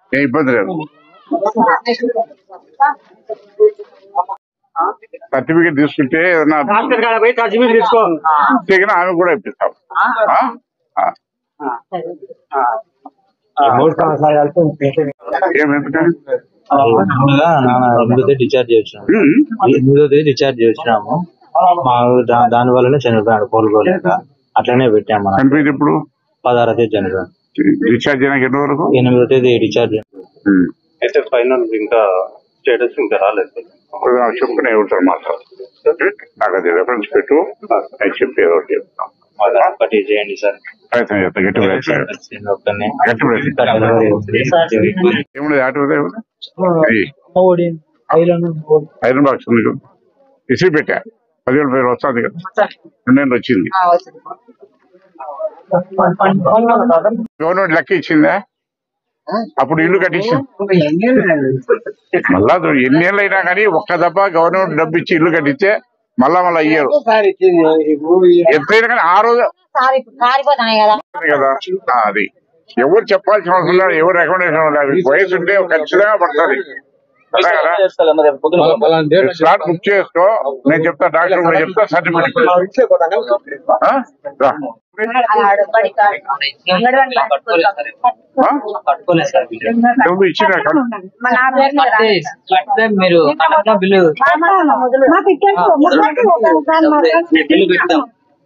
ఏం ఇబ్బంది లేదు సర్టిఫికేట్ తీసుకుంటే ఏదన్నా డాక్టర్ కాడ పోయి సర్టిఫికేట్ తీసుకో తెగిన ఆమె కూడా ఇప్పిస్తాం ఆ? ఆ. మూడు సంవత్సరాలు కలిపి ఏం ఎందుకని మామూలుగా నాన్న ఎనిమిదో తేదీ డిశ్చార్జ్ చేసినాము ఉమ్. ఎనిమిదో తేదీ డిశ్చార్జ్ చేసినాము మా దా- దాని వల్లనే చనిపోయాడు కోలుకోలేక అట్లనే పెట్టాము మనం చనిపోయింది ఇప్పుడు పదహారో తేదీ చనిపోయాడు డిశ్చార్జ్ చేయడానికి ఎన్ని వరకు ఎనిమిదో తేదీ డిశ్చార్జ్ ఉమ్. అయితే ఫైనల్ ఇంకా స్టేటస్ ఇంకా రాలేదు ఇప్పుడు నాకు చెప్పుకునే ఉంటారు మాత్రం నాకు అది రెఫరెన్స్ పెట్టు నేను చెప్పి ఏదో ఒకటి చెప్తాం ఒకటి చేయండి సార్ ప్రయత్నం చేస్తాం గట్టి ప్రయత్నం ఒక్కనే గట్టి ప్రయత్నం ఏముంది ఆటో ఐరన్ బాక్స్ ఉంది చూడు. ఇసి పెట్టా పదివేల పేరు వస్తుంది కదా రెండేళ్ళు వచ్చింది గవర్నమెంట్ లెక్క ఇచ్చిందా అప్పుడు ఇల్లు కట్టించింది మళ్ళా చూడు, ఎన్నేళ్ళు అయినా కానీ ఒక్క దెబ్బ గవర్నమెంట్ డబ్బు ఇచ్చి ఇల్లు కట్టిస్తే మళ్ళా మళ్ళా అయ్యారు ఎంతైనా కానీ ఆ రోజు కారిపోతున్నాయి కదా కదా ఆ, అది ఎవరు చెప్పాల్సిన అవసరం లేదు ఎవరు రికమెండేషన్ లేదు వయసు ఉంటే ఖచ్చితంగా పడుతుంది అదే కదా స్లాట్ బుక్ చేసుకో నేను చెప్తా డాక్టర్ కూడా చెప్తా సర్టిఫికెట్ ఆ? రా. ఆ? నువ్వు ఇచ్చిన మీరు బిల్లు బిల్లు పెడతాం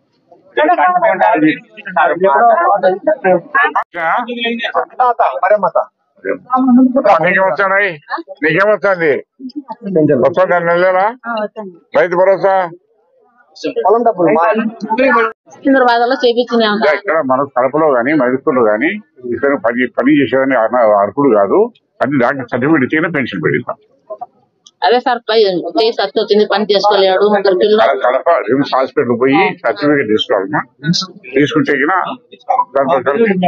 నీకేమొచ్చాయి నీకేమొస్తుంది వస్తుంది నెలలా రైతు భరోసా హైదరాబాద్ లో చేపించినాం ఇంకా ఇక్కడ మన కడపలో గానీ మైదుకూరులో గానీ ఇక్కడ పని పని చేసేదని అన- అర్హుడు కాదు అది డాక్టర్ సర్టిఫికేట్ ఇచ్చిన పెన్షన్ పెడతాం అదే సార్ పై కేసు వచ్చి వచ్చింది పని చేసుకోలేడు ముగ్గురు పిల్లలు కడప రిమ్స్ హాస్పిటల్ పోయి సర్టిఫికేట్ తీసుకోవాలమ్మా తీసుకుంటే గిన దాంట్లో కలిపి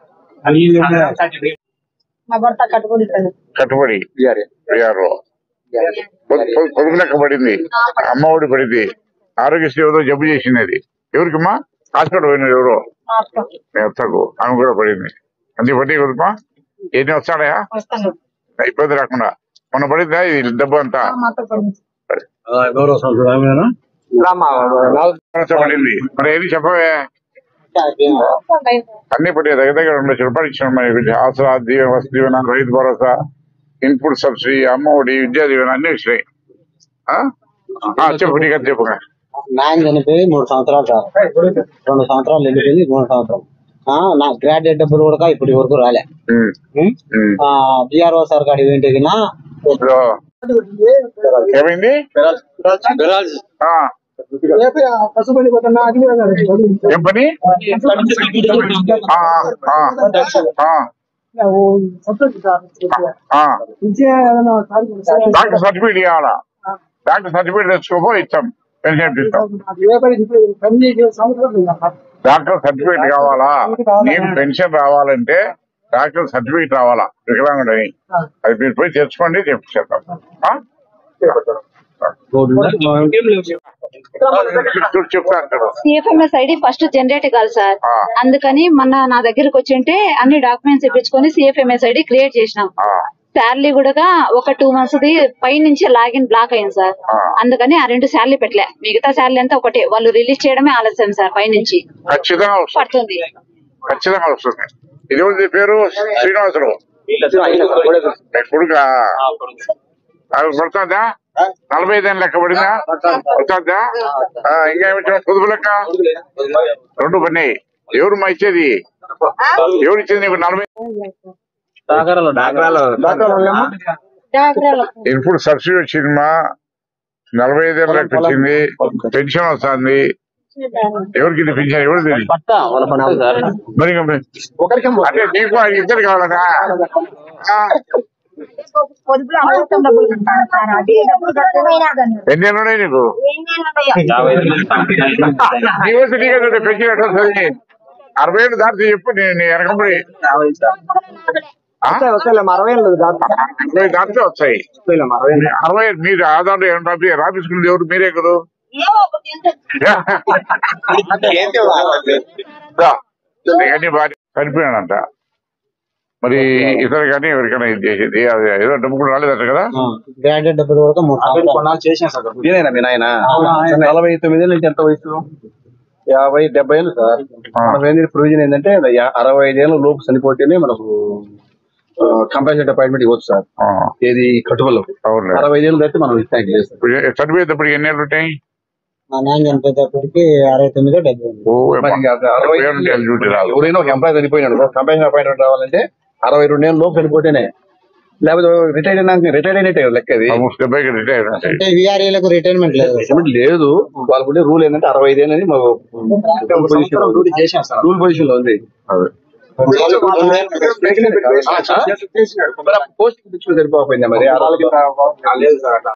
మా భర్త కట్టుబడి కట్టుబడి విఆర్ఓ పొదుపు లెక్క పడింది అమ్మ ఒడి పడింది ఆరోగ్యశ్రీ ఎవరో జబ్బు చేసినది ఎవరికమ్మా హాస్పిటల్ పోయినది ఎవరో ఎత్తకు ఆమె కూడా పడింది అన్ని పడి కదమ్మా ఎన్ని వస్తాడయా ఇబ్బంది రాకుండా మొన్న పడిందా ఇది డబ్బు అంతా ఖర్చు పడింది మరి ఏది చెప్పవే అన్ని పడి దగ్గర దగ్గర రెండు లక్షల రూపాయలు ఇచ్చిన మరి ఆసరా దీవెన వసతి దీవెన రైతు భరోసా ఇన్పుట్ సబ్సిడీ అమ్మ ఒడి విద్యా దీవెన అన్ని వచ్చినాయి ఆ? ఆ, చెప్పు నీకు అది చెప్పు నాయన చనిపోయి మూడు సంవత్సరాలు సార్ రెండు సంవత్సరాలు వెళ్ళిపోయింది మూడు సంవత్సరం ఆ, నా గ్రాడ్యుయేట్ డబ్బులు కూడా ఇప్పటి వరకు రాలే ఉమ్, ఉం? ఉమ్. ఆ, బిఆర్ఓ సార్ కాడికి పోయింటే గిన ఇప్పుడు ఏమైంది ఆ, ఏం పని ఆ, ఆ, ఆ, ఆ. డాక్టర్ సర్టిఫికేట్ ఇవ్వాలా డాక్టర్ సర్టిఫికేట్ తెచ్చుకోపో ఇస్తాం పెన్షన్ ఇస్తాం డాక్టర్ సర్టిఫికేట్ కావాలా నీకు పెన్షన్ రావాలంటే డాక్టర్ సర్టిఫికేట్ రావాలా వికలాంగుడని అది మీరు పోయి తెచ్చుకోండి చెప్పేస్తాం ఆ? చూడు చెప్తా అంటాడు సిఎఫ్ఎంఎస్ ఐడి ఫస్ట్ జనరేట్ కాదు సార్ ఆ. అందుకని మొన్న నా దగ్గరకు వచ్చింటే అన్ని డాక్యుమెంట్స్ ఇప్పించుకొని సిఎఫ్ఎంఎస్ ఐడి క్రియేట్ చేసినాం ఆ, శాలరీ కూడా ఒక టూ మంత్స్ ది పై నుంచి లాగిన్ బ్లాక్ అయింది సార్ ఆ. అందుకని ఆ రెండు శాలరీ పెట్టలే మిగతా శాలరీ అంతా ఒకటే వాళ్ళు రిలీజ్ చేయడమే ఆలస్యం సార్ పై నుంచి ఖచ్చితంగా వస్తుంది పడుతుంది ఖచ్చితంగా వస్తుంది ఇది ఉంది పేరు శ్రీనివాసుడు మీ కొడుకా అది పడుతుందా నలభై ఐదు లెక్క పడిందా పడుతుందా ఆ, ఇంకా ఏమిటో పొదుపు లెక్క రెండు పడినాయి ఎవరు మా ఇచ్చేది ఎవరు ఇచ్చేది నీకు నలభై ఇప్పుడు సబ్సిడీ వచ్చిందమ్మా నలభై ఐదు లెక్క వచ్చింది పెన్షన్ వస్తుంది ఎవరికి ఇది పెన్షన్ ఎవరు తెలియదు మరి ఇంకా మీ- అంటే నీకు అది ఇద్దరు కావాలనా ఆ, ఎన్ని ఏళ్ళు ఉన్నాయి నీకు నీ వస్తే నీకే కదా పెన్షన్ ఎట్లా వస్తుంది అరవై ఏళ్ళు దాటి చెప్పు నేను నీ వెనకబడి ఆ? అరవై దాటితే వస్తాయి అరవై మీరు ఆధార్ ఏం రాపి రాపించుకున్నది ఎవరు మీరే కదా దా. నీకన్నీ బాగా చనిపోయాడంట మరి ఇతరు కానీ ఎవరికైనా ఇది చేసేది అది ఏదో డబ్బు కూడా రాలేదట కదా గ్రాడ్యుయేట్ డబ్బులు కూడా మూడు సంవత్సరాలు నేనైనా మీ నాయన నలభై తొమ్మిది ఏళ్ళు ఎంత వయసు యాభై డెబ్బై ఏళ్ళు సార్ ఆ. మనం ఏంటి ప్రొవిజన్ ఏంటంటే యా- అరవై ఐదు ఏళ్ళ లోపు చనిపోతేనే మనకు కంపల్సరీ అపాయింట్మెంట్ ఇవ్వచ్చు సార్ ఆ, ఏది కట్టుబడులు అవునులే అరవై ఐదు ఏళ్ళు అయితే మనం థ్యాంక్ చేస్తాం ఇప్పుడు చనిపోయేటప్పటికి ఎన్ని ఏళ్ళు ఉంటాయి మా నాన్న చనిపోయేటప్పటికి అరవై తొమ్మిదో డెబ్బై ఉంది ఓ మరి ఇంకా అరవై ఏళ్ళు ఉంటే డ్యూటీ రాదు ఎవరైనా ఒక ఎంప్లాయ్ చనిపోయినాడు సార్ కంపల్సరీ అపాయింట్మెంట్ రావాలంటే అరవై రెండు ఏళ్ళ లోపు చనిపోతేనే లేకపోతే రిటైర్డ్ అయినాక రిటైర్డ్ అయినట్టే కదా లెక్క అది ఆల్మోస్ట్ డెబ్బైకి రిటైర్ ఉంటాయి అంటే విఆర్ఏలకు రిటైర్మెంట్ లేదు రిటైర్మెంట్ లేదు వాళ్ళకు ఉండే రూల్ ఏంటంటే అరవై ఐదు ఏళ్ళని రూల్ పొజిషన్ లో ఉంది అదే పోస్ట్ సరిపోకపోయిందా మరి